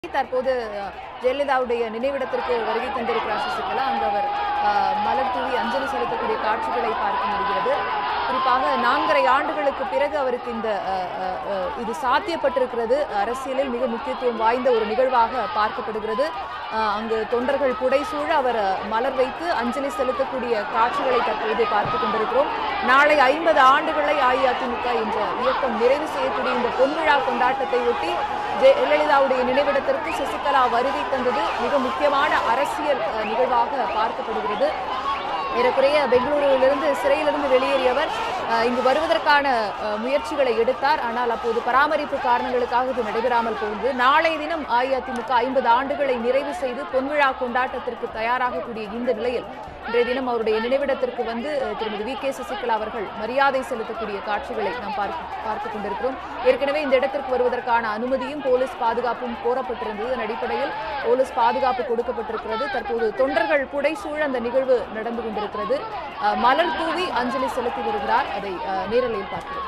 தற்போது அஹ், ஜெயலலிதாவுடைய நினைவிடத்திற்கு வருகை தந்திருக்கிறார் சசிகலா அங்கு அவர் அஹ், மலர் தூவி அஞ்சலி செலுத்தக்கூடிய காட்சிகளை பார்க்க முடிகிறது குறிப்பாக நான்கரை ஆண்டுகளுக்கு பிறகு அவருக்கு இந்த அஹ், அஹ், அஹ், இது சாத்தியப்பட்டிருக்கிறது அரசியலில் மிக முக்கியத்துவம் வாய்ந்த ஒரு நிகழ்வாக பார்க்கப்படுகிறது அஹ், அங்கு தொண்டர்கள் புடைசூழ அவர் அஹ், மலர் வைத்து அஞ்சலி செலுத்தக்கூடிய காட்சிகளை தற்போது பார்த்து கொண்டிருக்கிறோம் நாளை ஐம்பது ஆண்டுகளை அஇஅதிமுக என்ற இயக்கம் நிறைவு செய்யக்கூடிய இந்த பொன்விழா கொண்டாட்டத்தை ஒட்டி ஜெயலலிதாவுடைய நினைவிடத்திற்கு சசிகலா வருகை தந்தது மிக முக்கியமான அரசியல் அஹ், நிகழ்வாக பார்க்கப்படுகிறது ஏறக்குறைய பெங்களூருவிலிருந்து சிறையிலிருந்து வெளியேறியவர் அஹ், இங்கு வருவதற்கான அஹ், முயற்சிகளை எடுத்தார் ஆனால் அப்போது பராமரிப்பு காரணங்களுக்காக இது நடைபெறாமல் போனது நாளை தினம் அஇஅதிமுக ஐம்பது ஆண்டுகளை நிறைவு செய்து பொன்விழா கொண்டாட்டத்திற்கு தயாராகக்கூடிய இந்த நிலையில் இன்றைய தினம் அவருடைய நினைவிடத்திற்கு வந்து அஹ், திருமதி வி கே சசிகலா அவர்கள் மரியாதை செலுத்தக்கூடிய காட்சிகளை நாம் பார்க்க பார்த்துக் கொண்டிருக்கிறோம் ஏற்கனவே இந்த இடத்திற்கு வருவதற்கான அனுமதியும் போலீஸ் பாதுகாப்பும் கோரப்பட்டிருந்தது அதன் அடிப்படையில் போலீஸ் பாதுகாப்பு கொடுக்கப்பட்டிருக்கிறது தற்போது தொண்டர்கள் புடைசூழ அந்த நிகழ்வு நடந்து கொண்டிருக்கிறது அஹ், மலர் தூவி அஞ்சலி செலுத்தி வருகிறார் அதை அஹ், நேரலையில் பார்க்கிறோம்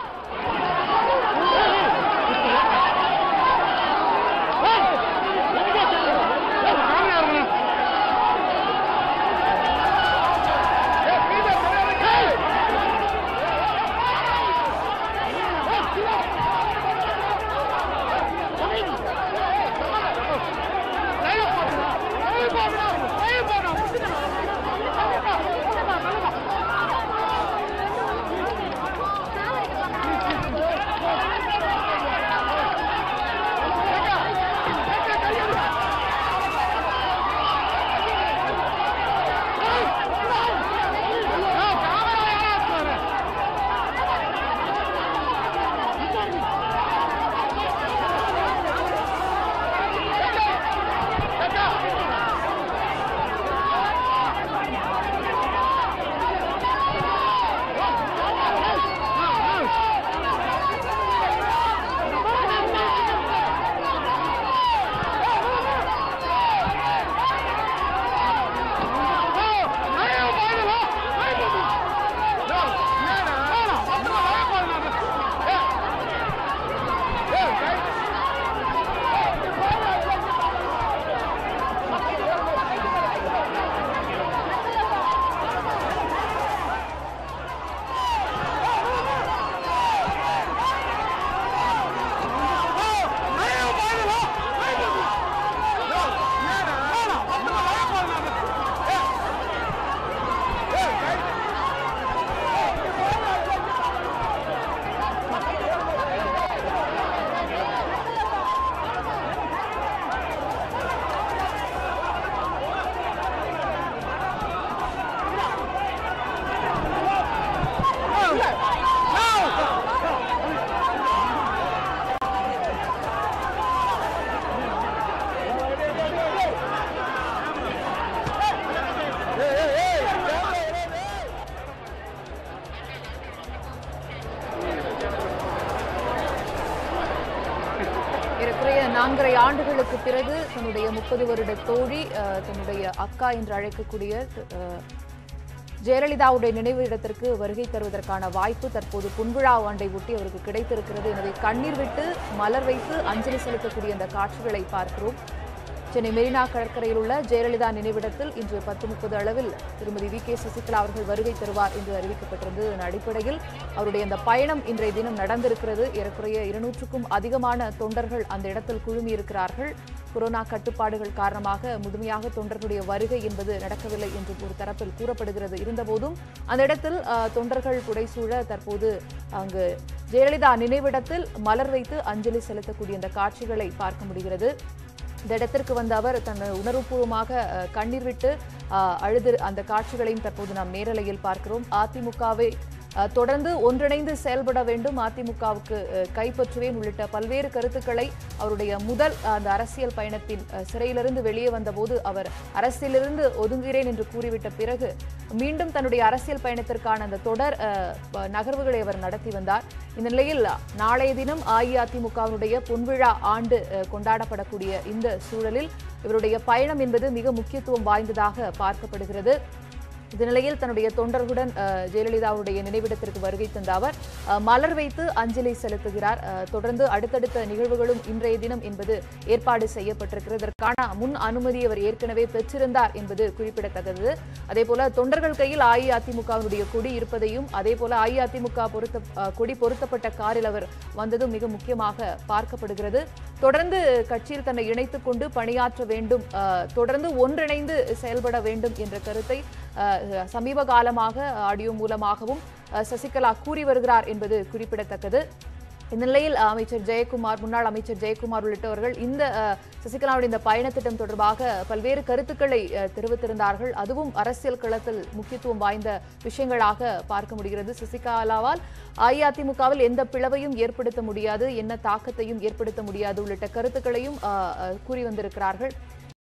ஏறக்குறைய நான்கரை ஆண்டுகளுக்கு பிறகு தன்னுடைய முப்பது வருட தோழி அஹ், தன்னுடைய அக்கா என்று அழைக்கக்கூடிய அஹ், ஜெயலலிதாவுடைய நினைவு இடத்திற்கு வருகை தருவதற்கான வாய்ப்பு தற்போது பொன்விழா ஆண்டை ஒட்டி அவருக்கு கிடைத்திருக்கிறது எனவே கண்ணீர் விட்டு மலர் வைத்து அஞ்சலி செலுத்தக்கூடிய அந்த காட்சிகளை பார்க்கிறோம் சென்னை மெரினா கடற்கரையில் உள்ள ஜெயலலிதா நினைவிடத்தில் இன்று பத்து முப்பது அளவில் திருமதி வி கே சசிகலா அவர்கள் வருகை தருவார் என்று அறிவிக்கப்பட்டிருந்தது அதன் அடிப்படையில் அவருடைய அந்த பயணம் இன்றைய தினம் நடந்திருக்கிறது ஏறக்குறைய இருநூற்றுக்கும் அதிகமான தொண்டர்கள் அந்த இடத்தில் குழுமியிருக்கிறார்கள் கொரோனா கட்டுப்பாடுகள் காரணமாக முழுமையாக தொண்டர்களுடைய வருகை என்பது நடக்கவில்லை என்று ஒரு தரப்பில் கூறப்படுகிறது இருந்தபோதும் அந்த இடத்தில் அஹ், தொண்டர்கள் புடைசூழ தற்போது அங்கு ஜெயலலிதா நினைவிடத்தில் மலர் வைத்து அஞ்சலி செலுத்தக்கூடிய அந்த காட்சிகளை பார்க்க முடிகிறது இந்த இடத்திற்கு வந்த அவர் தன் உணர்வுபூர்வமாக அஹ், கண்ணீர் விட்டு அஹ், அழுது அந்த காட்சிகளையும் தற்போது நாம் நேரலையில் பார்க்கிறோம் அதிமுகவை அஹ், தொடர்ந்து ஒன்றிணைந்து செயல்பட வேண்டும் அதிமுகவுக்கு அஹ், கைப்பற்றுவேன் உள்ளிட்ட பல்வேறு கருத்துக்களை அவருடைய முதல் அஹ், அந்த அரசியல் பயணத்தின் அஹ், சிறையிலிருந்து வெளியே வந்தபோது அவர் அரசியலிருந்து ஒதுங்குகிறேன் என்று கூறிவிட்ட பிறகு மீண்டும் தன்னுடைய அரசியல் பயணத்திற்கான அந்த தொடர் அஹ், ப- நகர்வுகளை அவர் நடத்தி வந்தார் இந்த நிலையில் நாளைய தினம் அஇஅதிமுகவினுடைய பொன்விழா ஆண்டு அஹ், கொண்டாடப்படக்கூடிய இந்த சூழலில் இவருடைய பயணம் என்பது மிக முக்கியத்துவம் வாய்ந்ததாக பார்க்கப்படுகிறது இந்த நிலையில் தன்னுடைய தொண்டர்களுடன் அஹ், ஜெயலலிதாவுடைய நினைவிடத்திற்கு வருகை தந்த அவர் அஹ், மலர் வைத்து அஞ்சலி செலுத்துகிறார் அஹ், தொடர்ந்து அடுத்தடுத்த நிகழ்வுகளும் இன்றைய தினம் என்பது ஏற்பாடு செய்யப்பட்டிருக்கிறது இதற்கான முன் அனுமதி அவர் ஏற்கனவே பெற்றிருந்தார் என்பது குறிப்பிடத்தக்கது அதேபோல தொண்டர்கள் கையில் அஇஅதிமுகவினுடைய கொடி இருப்பதையும் அதேபோல அஇஅதிமுக பொருத்த அஹ், கொடி பொருத்தப்பட்ட காரில் அவர் வந்ததும் மிக முக்கியமாக பார்க்கப்படுகிறது தொடர்ந்து கட்சியில் தன்னை இணைத்துக் கொண்டு பணியாற்ற வேண்டும் அஹ், தொடர்ந்து ஒன்றிணைந்து செயல்பட வேண்டும் என்ற கருத்தை அஹ், சமீப காலமாக ஆடியோ மூலமாகவும் அஹ், சசிகலா கூறி வருகிறார் என்பது குறிப்பிடத்தக்கது இந்த நிலையில் அஹ், அமைச்சர் ஜெயக்குமார் முன்னாள் அமைச்சர் ஜெயக்குமார் உள்ளிட்டவர்கள் இந்த அஹ், சசிகலாவுடைய இந்த பயணத்திட்டம் தொடர்பாக பல்வேறு கருத்துக்களை அஹ், தெரிவித்திருந்தார்கள் அதுவும் அரசியல் களத்தில் முக்கியத்துவம் வாய்ந்த விஷயங்களாக பார்க்க முடிகிறது சசிகலாவால் அஇஅதிமுகவில் எந்த பிளவையும் ஏற்படுத்த முடியாது என்ன தாக்கத்தையும் ஏற்படுத்த முடியாது உள்ளிட்ட கருத்துக்களையும் அஹ், அஹ், கூறி வந்திருக்கிறார்கள்